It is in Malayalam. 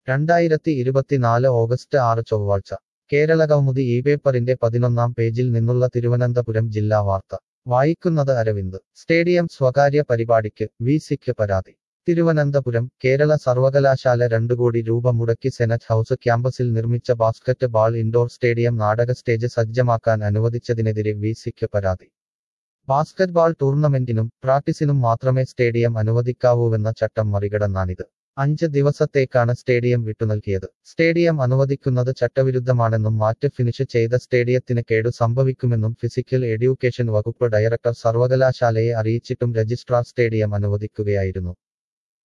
രണ്ടായിരത്തി ഇരുപത്തിനാല് ഓഗസ്റ്റ് ആറ് ചൊവ്വാഴ്ച കേരള കൗമുദി ഈ പേപ്പറിന്റെ പതിനൊന്നാം പേജിൽ നിന്നുള്ള തിരുവനന്തപുരം ജില്ലാ വാർത്ത വായിക്കുന്നത് അരവിന്ദ് സ്റ്റേഡിയം സ്വകാര്യ പരിപാടിക്ക് വി സിക്ക് പരാതി തിരുവനന്തപുരം കേരള സർവകലാശാല രണ്ടു കോടി രൂപ മുടക്കി സെനറ്റ് ഹൌസ് ക്യാമ്പസിൽ നിർമ്മിച്ച ബാസ്കറ്റ് ബാൾ ഇൻഡോർ സ്റ്റേഡിയം നാടക സ്റ്റേജ് സജ്ജമാക്കാൻ അനുവദിച്ചതിനെതിരെ വി സിക്ക് പരാതി ബാസ്കറ്റ്ബാൾ ടൂർണമെന്റിനും പ്രാക്ടീസിനും മാത്രമേ സ്റ്റേഡിയം അനുവദിക്കാവൂവെന്ന ചട്ടം മറികടന്നാണിത് അഞ്ച് ദിവസത്തേക്കാണ് സ്റ്റേഡിയം വിട്ടുനൽകിയത് സ്റ്റേഡിയം അനുവദിക്കുന്നത് ചട്ടവിരുദ്ധമാണെന്നും മാറ്റ് ഫിനിഷ് ചെയ്ത സ്റ്റേഡിയത്തിന് കേടു സംഭവിക്കുമെന്നും ഫിസിക്കൽ എഡ്യൂക്കേഷൻ വകുപ്പ് ഡയറക്ടർ സർവകലാശാലയെ അറിയിച്ചിട്ടും രജിസ്ട്രാർ സ്റ്റേഡിയം അനുവദിക്കുകയായിരുന്നു